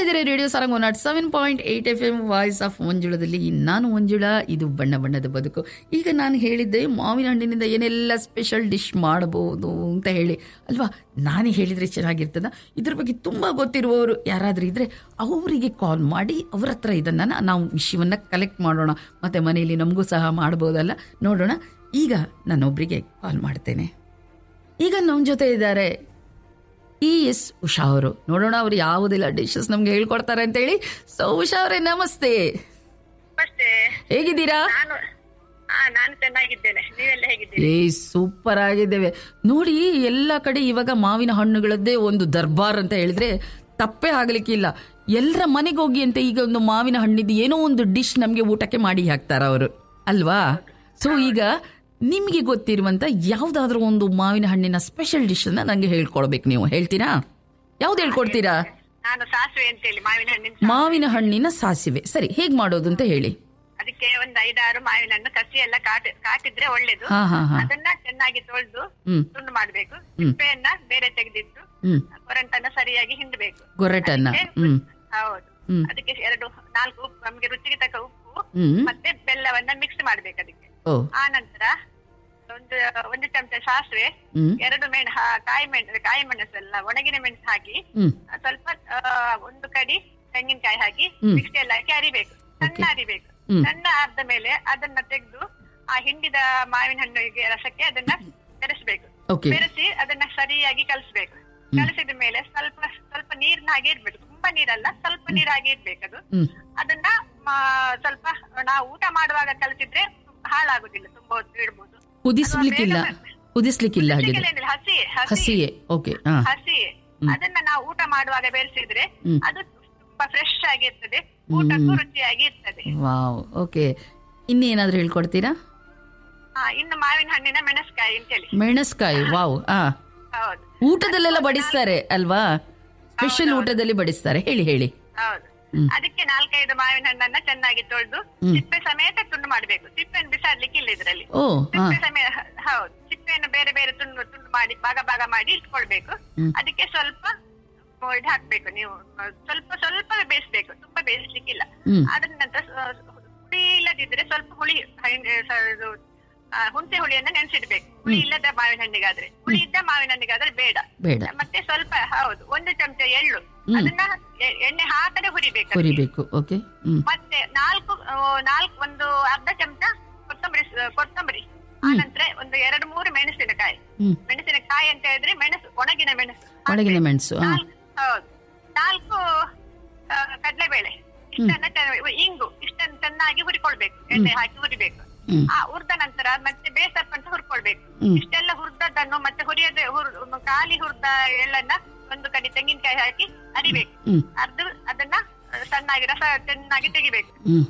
ಇದ್ದೀರಿ radio Sarang one nought seven point eight F M voice of ಮಂಜುಳದಲ್ಲಿ ನಾನು ಮಂಜುಳ ಇದು ಬಣ್ಣ ಬಣ್ಣದ ಬದುಕು ಈಗ ನಾನು ಹೇಳಿದ್ದೆ ಮಾವಿನ ಹಣ್ಣಿನಿಂದ ಏನೆಲ್ಲ ಸ್ಪೆಷಲ್ ಡಿಶ್ ಮಾಡಬಹುದು ಅಂತ ಹೇಳಿ ಅಲ್ವಾ ನಾನೇ ಹೇಳಿದರೆ ಚೆನ್ನಾಗಿರ್ತದ ಇದ್ರ ಬಗ್ಗೆ ತುಂಬ ಗೊತ್ತಿರುವವರು ಯಾರಾದರೂ ಇದ್ದರೆ ಅವರಿಗೆ ಕಾಲ್ ಮಾಡಿ ಅವ್ರ ಹತ್ರ ಇದನ್ನು ನಾವು ವಿಷಯವನ್ನು ಕಲೆಕ್ಟ್ ಮಾಡೋಣ ಮತ್ತು ಮನೆಯಲ್ಲಿ ನಮಗೂ ಸಹ ಮಾಡ್ಬೋದಲ್ಲ ನೋಡೋಣ ಈಗ ನಾನೊಬ್ಬರಿಗೆ ಕಾಲ್ ಮಾಡ್ತೇನೆ ಈಗ ನಮ್ಮ ಜೊತೆ ಇದ್ದಾರೆ ಇ ಎಸ್ ಉಷಾ ಅವರು ನೋಡೋಣ ಅವ್ರು ಯಾವುದೆಲ್ಲ ಡಿಶಸ್ ನಮ್ಗೆ ಹೇಳ್ಕೊಡ್ತಾರೆ ಅಂತ ಹೇಳಿ ಸೊ ಉಷಾ ಅವರೇ ನಮಸ್ತೆ ನಮಸ್ತೆ ಹೇಗಿದ್ದೀರಾ ನಾನು ಹಾ ನಾನು ಚೆನ್ನಾಗಿದ್ದೇನೆ ನೀವೆಲ್ಲ ಹೇಗಿದ್ದೀರಿ ಏ ಸೂಪರ್ ಆಗಿದ್ದೇವೆ ನೋಡಿ ಎಲ್ಲ ಕಡೆ ಇವಾಗ ಮಾವಿನ ಹಣ್ಣುಗಳದ್ದೇ ಒಂದು ದರ್ಬಾರ್ ಅಂತ ಹೇಳಿದ್ರೆ ತಪ್ಪೇ ಆಗ್ಲಿಕ್ಕಿಲ್ಲ ಎಲ್ಲರ ಮನೆಗೆ ಹೋಗಿ ಅಂತ ಈಗ ಒಂದು ಮಾವಿನ ಹಣ್ಣಿದ್ದು ಏನೋ ಒಂದು ಡಿಶ್ ನಮಗೆ ಊಟಕ್ಕೆ ಮಾಡಿ ಹಾಕ್ತಾರ ಅವರು ಅಲ್ವಾ ಸೊ ಈಗ ನಿಮಗೆ ಗೊತ್ತಿರುವಂತ ಯಾವ್ದಾದ್ರೂ ಒಂದು ಮಾವಿನ ಹಣ್ಣಿನ ಸ್ಪೆಷಲ್ ಡಿಶ್ ಅನ್ನ ನಂಗೆ ಹೇಳ್ಕೊಡ್ಬೇಕು ನೀವು ಹೇಳ್ತೀರಾ ಯಾವ್ದು ಹೇಳ್ಕೊಡ್ತೀರಾ ನಾನು ಸಾಸಿವೆ ಅಂತೇಳಿ ಮಾವಿನ ಹಣ್ಣಿನ ಸಾ- ಮಾವಿನ ಹಣ್ಣಿನ ಸಾಸಿವೆ ಸರಿ ಹೇಗ್ ಮಾಡೋದು ಅಂತ ಹೇಳಿ ಅದಕ್ಕೆ ಒಂದು ಐದಾರು ಮಾವಿನ ಹಣ್ಣು ಕಸಿ ಎಲ್ಲ ಕಾಟಿ ಕಾಟಿದ್ರೆ ಒಳ್ಳೇದು ಹಾ ಹಾ ಹಾ ಅದನ್ನ ಚೆನ್ನಾಗಿ ತೊಳೆದು ಹ್ಮ್ ತುಂಡು ಮಾಡ್ಬೇಕು ಸಿಪ್ಪೆಯನ್ನ ಬೇರೆ ತೆಗೆದಿಟ್ಟು ಹ್ಮ್ ಕೊರಂಟನ್ನ ಸರಿಯಾಗಿ ಹಿಂಡಬೇಕು ಗೊರಟನ್ನ ಹ್ಮ್ ಹೌದು ಹ್ಮ್. ಅದಕ್ಕೆ ಎರಡು ನಾಲ್ಕು ಉಪ್ಪು ನಮ್ಗೆ ರುಚಿಗೆ ತಕ್ಕ ಉಪ್ಪು ಹ್ಮ್ ಮತ್ತೆ ಬೆಲ್ಲವನ್ನ ಮಿಕ್ಸ್ ಮಾಡ್ಬೇಕು ಅದಕ್ಕೆ ಓ ಆ ನಂತರ ಒಂದು ಒಂದು ಚಮಚ ಸಾಸಿವೆ ಹ್ಮ್ ಎರಡು ಮೆಣ್ ಹಾ- ಕಾಯಿ ಮೆಣಸು ಕಾಯಿ ಮೆಣಸಲ್ಲ ಒಣಗಿನ ಮೆಣಸು ಹಾಕಿ ಹ್ಮ್ ಸ್ವಲ್ಪ ಆ, ಒಂದು ಕಡಿ ತೆಂಗಿನಕಾಯಿ ಹಾಕಿ ಹ್ಮ್. ಮಿಕ್ಸಿ ಎಲ್ಲ ಹಾಕಿ ಅರಿಬೇಕು ಸಣ್ಣ ಅರಿಬೇಕು ಹ್ಮ್. ಸಣ್ಣ ಆದ ಮೇಲೆ ಅದನ್ನ ತೆಗೆದು ಆ ಹಿಂಡಿದ ಮಾವಿನ ಹಣ್ಣಿಗೆ ರಸಕ್ಕೆ ಅದನ್ನ ಬೆರೆಸ್ಬೇಕು ಓಕೆ ಬೆರೆಸಿ ಅದನ್ನ ಸರಿಯಾಗಿ ಕಲಿಸ್ಬೇಕು ಕಲಿಸಿದ ಮೇಲೆ ಸ್ವಲ್ಪ ಸ್ವಲ್ಪ ನೀರಿನ ಹಾಗೆ ಇರ್ಬೇಕು ತುಂಬಾ ನೀರಲ್ಲ ಸ್ವಲ್ಪ ನೀರ್ ಹಾಗೆ ಇರ್ಬೇಕು ಅದು ಹ್ಮ್ ಅದನ್ನ ಆ, ಸ್ವಲ್ಪ ನಾವು ಊಟ ಮಾಡುವಾಗ ಕಲಿಸಿದ್ರೆ ಹಾಳಾಗುದಿಲ್ಲ ತುಂಬಾ ಹೊತ್ತು ಇಡ್ಬೋದು ಕುದಿಸ್ಲಿಕ್ಕಿಲ್ಲ ಕುದಿಸ್ಲಿಕ್ಕಿಲ್ಲ ಹಾಗಿದ್ರೆ ಏನಿಲ್ಲ, ಹಸಿ ಹಸಿ ಹಸಿಯೇ ಓಕೆ ಹಾ ಹಸಿ ಅದನ್ನ ನಾವು ಊಟ ಮಾಡುವಾಗ ಬೆರೆಸಿದ್ರೆ ಹ್ಮ್. ಅದು ತುಂಬಾ ಫ್ರೆಶ್ ಆಗಿರ್ತದೆ ಊಟಕ್ಕೂ ರುಚಿಯಾಗಿ ಇರ್ತದೆ ವಾವ್ ಓಕೆ ಇನ್ನೇನಾದ್ರೂ ಹೇಳ್ಕೊಡ್ತೀರಾ ಹಾ ಇನ್ನು ಮಾವಿನ ಹಣ್ಣಿನ ಮೆಣಸ್ಕಾಯಿ ಅಂತೇಳಿ ಮೆಣಸ್ಕಾಯಿ ವಾವ್ ಆ ಹೌದು ಊಟದಲ್ಲೆಲ್ಲ ಬಡಿಸ್ತಾರೆ ಅಲ್ವಾ ಸ್ಪೆಷಲ್ ಊಟದಲ್ಲಿ ಬಡಿಸ್ತಾರೆ ಹೇಳಿ ಹೇಳಿ ಹೌದು ಹ್ಮ್. ಅದಕ್ಕೆ ನಾಲ್ಕೈದು ಮಾವಿನ ಹಣ್ಣನ್ನ ಚೆನ್ನಾಗಿ ತೊಳೆದು ಹ್ಮ್. ಸಿಪ್ಪೆ ಸಮೇತ ತುಂಡು ಮಾಡ್ಬೇಕು ಸಿಪ್ಪೆಯನ್ನು ಬಿಸಾಡ್ಲಿಕ್ಕೆ ಇಲ್ಲ ಇದ್ರಲ್ಲಿ ಓ ಹಾ ಸಿಪ್ಪೆ ಸಮೇತ ಹೌದು ಸಿಪ್ಪೆಯನ್ನು ಬೇರೆ ಬೇರೆ ತುಂಡು ತುಂಡು ಮಾಡಿ ಭಾಗ ಭಾಗ ಮಾಡಿ ಇಟ್ಕೊಳ್ಬೇಕು ಹ್ಮ್. ಅದಕ್ಕೆ ಸ್ವಲ್ಪ ಇದು ಹಾಕ್ಬೇಕು ನೀವು ಸ್ವಲ್ಪ ಸ್ವಲ್ಪ ಬೇಯಿಸ್ಬೇಕು ತುಂಬಾ ಬೇಯಿಸ್ಲಿಕ್ಕಿಲ್ಲ ಹ್ಮ್ ಅದ್ರ ನಂತರ ಸ- ಹುಳಿ ಇಲ್ಲದಿದ್ರೆ ಸ್ವಲ್ಪ ಹುಳಿ ಹೈನ್- ಸ- ಇದು, ಆ, ಹುಣಸೆ ಹುಳಿಯನ್ನ ನೆನೆಸಿಡ್ಬೇಕು ಹುಳಿ ಇಲ್ಲದ ಮಾವಿನ ಹಣ್ಣಿಗಾದ್ರೆ ಹುಳಿ ಇದ್ದ ಮಾವಿನ ಹಣ್ಣಿಗಾದ್ರೆ ಬೇಡ ಬೇಡ ಮತ್ತೆ ಸ್ವಲ್ಪ ಹೌದು ಒಂದು ಚಮಚ ಎಳ್ಳು ಅದನ್ನ ಎ- ಎಣ್ಣೆ ಹಾಕದೆ ಹುರಿಬೇಕು ಅದಕ್ಕೆ. ಹುರಿಬೇಕು ಓಕೆ ಹ್ಮ್ ಮತ್ತೆ ನಾಲ್ಕು ಆ, ನಾಲ್ಕು ಒಂದು ಅರ್ಧ ಚಮಚ ಕೊತ್ತಂಬರಿ ಸ- ಕೊತ್ತಂಬರಿ ಆನಂತರ ಒಂದು ಎರಡು ಮೂರು ಮೆಣಸಿನಕಾಯಿ ಹ್ಮ್ ಮೆಣಸಿನಕಾಯಿ ಅಂತ ಹೇಳಿದ್ರೆ ಮೆಣಸು ಒಣಗಿನ ಮೆಣಸು ಒಣಗಿನ ಮೆಣಸು ಹಾ ನಾಲ್ಕು ಹೌದು ನಾಲ್ಕು ಆ, ಕಡ್ಲೆಬೇಳೆ ಇಷ್ಟನ್ನ ಚೆನ್ನ- ಇಂಗು ಇಷ್ಟನ್ನು ಚೆನ್ನಾಗಿ ಹುರಿಕೊಳ್ಬೇಕು ಎಣ್ಣೆ ಹಾಕಿ ಹುರಿಬೇಕು ಹ್ಮ್ ಆ ಹುರಿದ ನಂತರ ಮತ್ತೆ ಬೇಸಪ್ಪ ಅಂತ ಹುರ್ಕೊಳ್ಬೇಕು ಹ್ಮ್. ಇಷ್ಟೆಲ್ಲ ಹುರಿದದ್ದನ್ನು ಮತ್ತೆ ಹುರಿಯದೆ ಹುರ್ ಖಾಲಿ ಹುರಿದ ಎಳ್ಳನ್ನ ಒಂದು ಕಡಿ ತೆಂಗಿನಕಾಯಿ ಹಾಕಿ ಅರಿಬೇಕು ಹ್ಮ್ ಅರ್ದು ಅದನ್ನ ಆ, ಸಣ್ಣಾಗಿ ರಸ ಚೆನ್ನಾಗಿ ತೆಗಿಬೇಕು ಹ್ಮ್